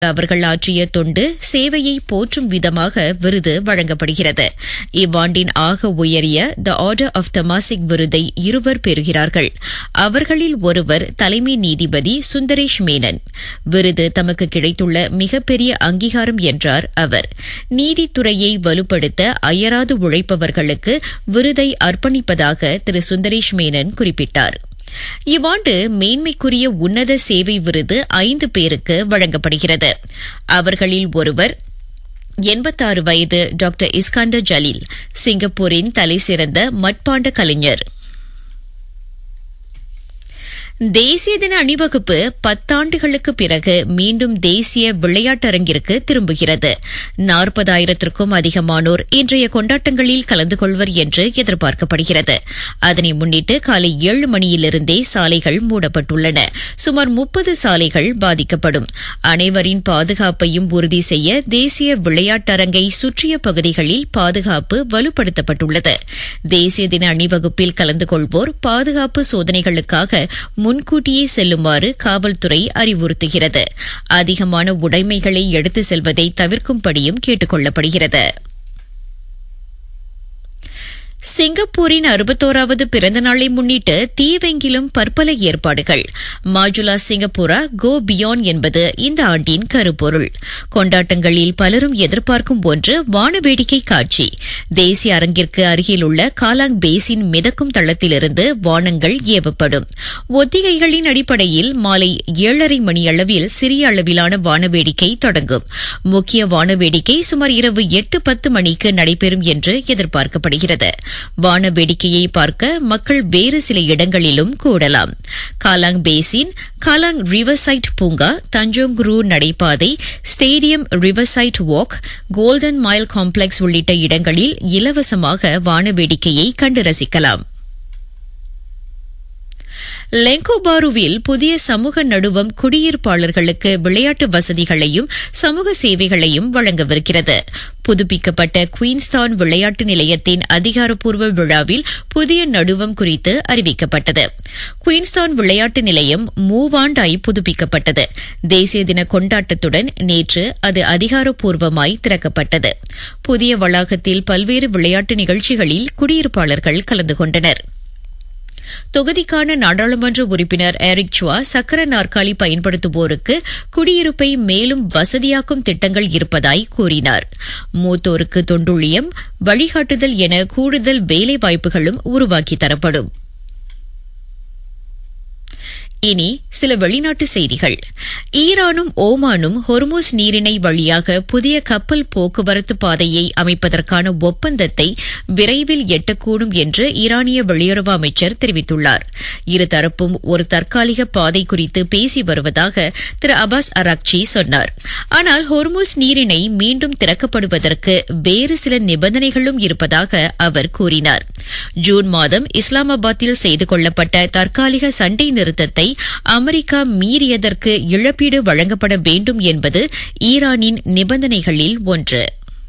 அவர்கள் ஆற்றிய தொண்டு சேவையை போற்றும் விதமாக விருது வழங்கப்படுகிறது இவ்வாண்டின் ஆக உயரிய த ஆர்டர் ஆஃப் தமாசிக் விருதை இருவர் பெறுகிறார்கள் அவர்களில் ஒருவர் தலைமை நீதிபதி சுந்தரேஷ் மேனன் விருது தமக்கு கிடைத்துள்ள மிகப்பெரிய அங்கீகாரம் என்றார் அவர் நீதித்துறையை வலுப்படுத்த அயராது உழைப்பவர்களுக்கு விருதை அர்ப்பணிப்பதாக திரு சுந்தரேஷ் மேனன் குறிப்பிட்டார் இவ்வாண்டு மேன்மைக்குரிய உன்னத சேவை விருது ஐந்து பேருக்கு வழங்கப்படுகிறது அவர்களில் ஒருவர் எண்பத்தாறு வயது டாக்டர் இஸ்காண்டர் ஜலீல் சிங்கப்பூரின் தலைசிறந்த மட்பாண்ட கலைஞர் தேசிய தின அணிவகுப்பு பத்தாண்டுகளுக்கு பிறகு மீண்டும் தேசிய விளையாட்டரங்கிற்கு திரும்புகிறது நாற்பதாயிரத்திற்கும் அதிகமானோர் இன்றைய கொண்டாட்டங்களில் கலந்து கொள்வர் என்று எதிர்பார்க்கப்படுகிறது அதனை முன்னிட்டு காலை ஏழு மணியிலிருந்தே சாலைகள் மூடப்பட்டுள்ளன சுமார் முப்பது சாலைகள் பாதிக்கப்படும் அனைவரின் பாதுகாப்பையும் உறுதி செய்ய தேசிய விளையாட்டரங்கை சுற்றிய பகுதிகளில் பாதுகாப்பு வலுப்படுத்தப்பட்டுள்ளது தேசிய தின அணிவகுப்பில் கலந்து கொள்வோர் பாதுகாப்பு சோதனைகளுக்காக முன்கூட்டியே செல்லுமாறு காவல்துறை அறிவுறுத்துகிறது அதிகமான உடைமைகளை எடுத்து செல்வதை தவிர்க்கும்படியும் கேட்டுக் கொள்ளப்படுகிறது சிங்கப்பூரின் அறுபத்தோராவது பிறந்த நாளை முன்னிட்டு தீவெங்கிலும் பற்பல ஏற்பாடுகள் மாஜுலா சிங்கப்பூரா கோ பியான் என்பது இந்த ஆண்டின் கருப்பொருள் கொண்டாட்டங்களில் பலரும் எதிர்பார்க்கும் ஒன்று வானவேடிக்கை காட்சி தேசிய அரங்கிற்கு அருகில் உள்ள காலாங் பேசின் மிதக்கும் தளத்திலிருந்து வானங்கள் ஏவப்படும் ஒத்திகைகளின் அடிப்படையில் மாலை ஏழரை மணியளவில் சிறிய அளவிலான வானவேடிக்கை தொடங்கும் முக்கிய வானவேடிக்கை சுமார் இரவு எட்டு பத்து மணிக்கு நடைபெறும் என்று எதிர்பார்க்கப்படுகிறது வான வேடிக்கையை பார்க்க மக்கள் வேறு சில இடங்களிலும் கூடலாம் காலாங் பேசின் காலாங் ரிவர்சைட் பூங்கா தஞ்சோங்ரூ நடைபாதை stadium riverside walk golden mile complex உள்ளிட்ட இடங்களில் இலவசமாக வான வேடிக்கையை கண்டு ரசிக்கலாம் லெங்கோபாருவில் புதிய சமூக நடுவம் குடியிருப்பாளர்களுக்கு விளையாட்டு வசதிகளையும் சமூக சேவைகளையும் வழங்கவிருக்கிறது புதுப்பிக்கப்பட்ட குயின்ஸ்தான் விளையாட்டு நிலையத்தின் அதிகாரப்பூர்வ விழாவில் புதிய நடுவம் குறித்து அறிவிக்கப்பட்டது குயின்ஸ்தான் விளையாட்டு நிலையம் மூவாண்டாய் புதுப்பிக்கப்பட்டது தேசிய தின கொண்டாட்டத்துடன் நேற்று அது அதிகாரப்பூர்வமாய் திறக்கப்பட்டது புதிய வளாகத்தில் பல்வேறு விளையாட்டு நிகழ்ச்சிகளில் குடியிருப்பாளர்கள் கலந்து கொண்டனர் தொகுதிக்கான நாடாளுமன்ற உறுப்பினர் எரிக் சுவா சக்கர நாற்காலி பயன்படுத்துவோருக்கு குடியிருப்பை மேலும் வசதியாக்கும் திட்டங்கள் இருப்பதாய் கூறினார் மூத்தோருக்கு தொண்டுழியம் வழிகாட்டுதல் என கூடுதல் வேலைவாய்ப்புகளும் உருவாக்கி தரப்படும் இனி சில வெளிநாட்டு செய்திகள் ஈரானும் ஓமானும் ஹொர்மோஸ் நீரிணை வழியாக புதிய கப்பல் போக்குவரத்து பாதையை அமைப்பதற்கான ஒப்பந்தத்தை விரைவில் எட்டக்கூடும் என்று ஈரானிய வெளியுறவு அமைச்சர் தெரிவித்துள்ளார் இருதரப்பும் ஒரு தற்காலிக பாதை குறித்து பேசி வருவதாக திரு அபாஸ் அராக்சி சொன்னார் ஆனால் ஹொர்மோஸ் நீரிணை மீண்டும் திறக்கப்படுவதற்கு வேறு சில நிபந்தனைகளும் இருப்பதாக அவர் கூறினார் ஜூன் மாதம் இஸ்லாமாபாத்தில் செய்து கொள்ளப்பட்ட தற்காலிக சண்டை நிறுத்தத்தை அமெரிக்கா மீறியதற்கு இழப்பீடு வழங்கப்பட வேண்டும் என்பது ஈரானின் நிபந்தனைகளில் ஒன்று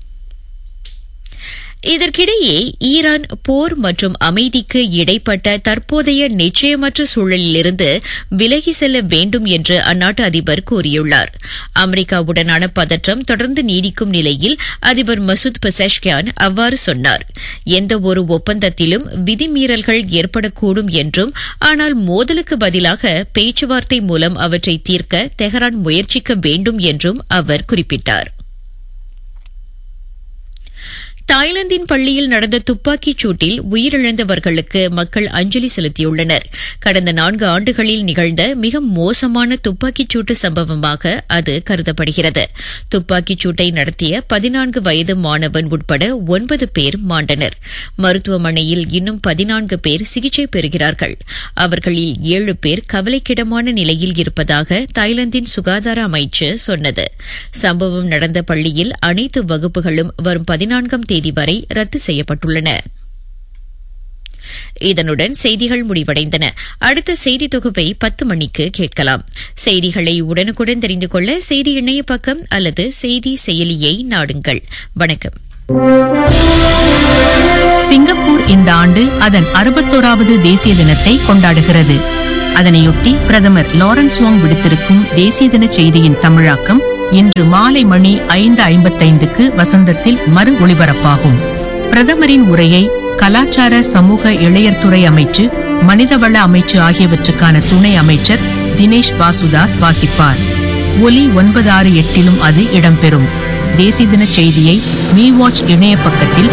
இதற்கிடையே ஈரான் போர் மற்றும் அமைதிக்கு இடைப்பட்ட தற்போதைய நிச்சயமற்ற சூழலிலிருந்து விலகி செல்ல வேண்டும் என்று அந்நாட்டு அதிபர் கூறியுள்ளார் அமெரிக்காவுடனான பதற்றம் தொடர்ந்து நீடிக்கும் நிலையில் அதிபர் மசூத் பெசஷ்கியான் அவ்வாறு சொன்னார் எந்த ஒரு ஒப்பந்தத்திலும் விதிமீறல்கள் ஏற்படக்கூடும் என்றும் ஆனால் மோதலுக்கு பதிலாக பேச்சுவார்த்தை மூலம் அவற்றை தீர்க்க தெஹரான் முயற்சிக்க வேண்டும் என்றும் அவர் குறிப்பிட்டார் தாய்லாந்தின் பள்ளியில் நடந்த துப்பாக்கிச் சூட்டில் உயிரிழந்தவர்களுக்கு மக்கள் அஞ்சலி செலுத்தியுள்ளனர் கடந்த நான்கு ஆண்டுகளில் நிகழ்ந்த மிக மோசமான துப்பாக்கிச் சூட்டு சம்பவமாக அது கருதப்படுகிறது துப்பாக்கிச் சூட்டை நடத்திய பதினான்கு வயது மாணவன் உட்பட ஒன்பது பேர் மாண்டனர் மருத்துவமனையில் இன்னும் பதினான்கு பேர் சிகிச்சை பெறுகிறார்கள் அவர்களில் ஏழு பேர் கவலைக்கிடமான நிலையில் இருப்பதாக தாய்லாந்தின் சுகாதார அமைச்சு சொன்னது சம்பவம் நடந்த பள்ளியில் அனைத்து வகுப்புகளும் வரும் பதினான்காம் தேதி வரை ரத்து செய்யப்பட்டுள்ளன இதனுடன் செய்திகள் முடிவடைந்தன அடுத்த செய்தி தொகுப்பை பத்து மணிக்கு கேட்கலாம் செய்திகளை உடனுக்குடன் தெரிந்து கொள்ள செய்தி இணைய பக்கம் அல்லது செய்தி செயலியை நாடுங்கள் வணக்கம் சிங்கப்பூர் இந்த ஆண்டு அதன் அறுபத்தோராவது தேசிய தினத்தை கொண்டாடுகிறது அதனையொட்டி பிரதமர் லாரன்ஸ் வாங் விடுத்திருக்கும் தேசிய தின செய்தியின் தமிழாக்கம் இன்று மாலை மணி ஐந்து ஐம்பத்தைந்துக்கு வசந்தத்தில் மறு ஒளிபரப்பாகும் பிரதமரின் உரையை கலாச்சார சமூக இளையர்துறை அமைச்சு மனிதவள அமைச்சு ஆகியவற்றுக்கான துணை அமைச்சர் தினேஷ் வாசுதாஸ் வாசிப்பார் ஒலி ஒன்பது ஆறு எட்டிலும் அது இடம்பெறும் தேசிய தின செய்தியை மீ வாட்ச் இணைய பக்கத்தில்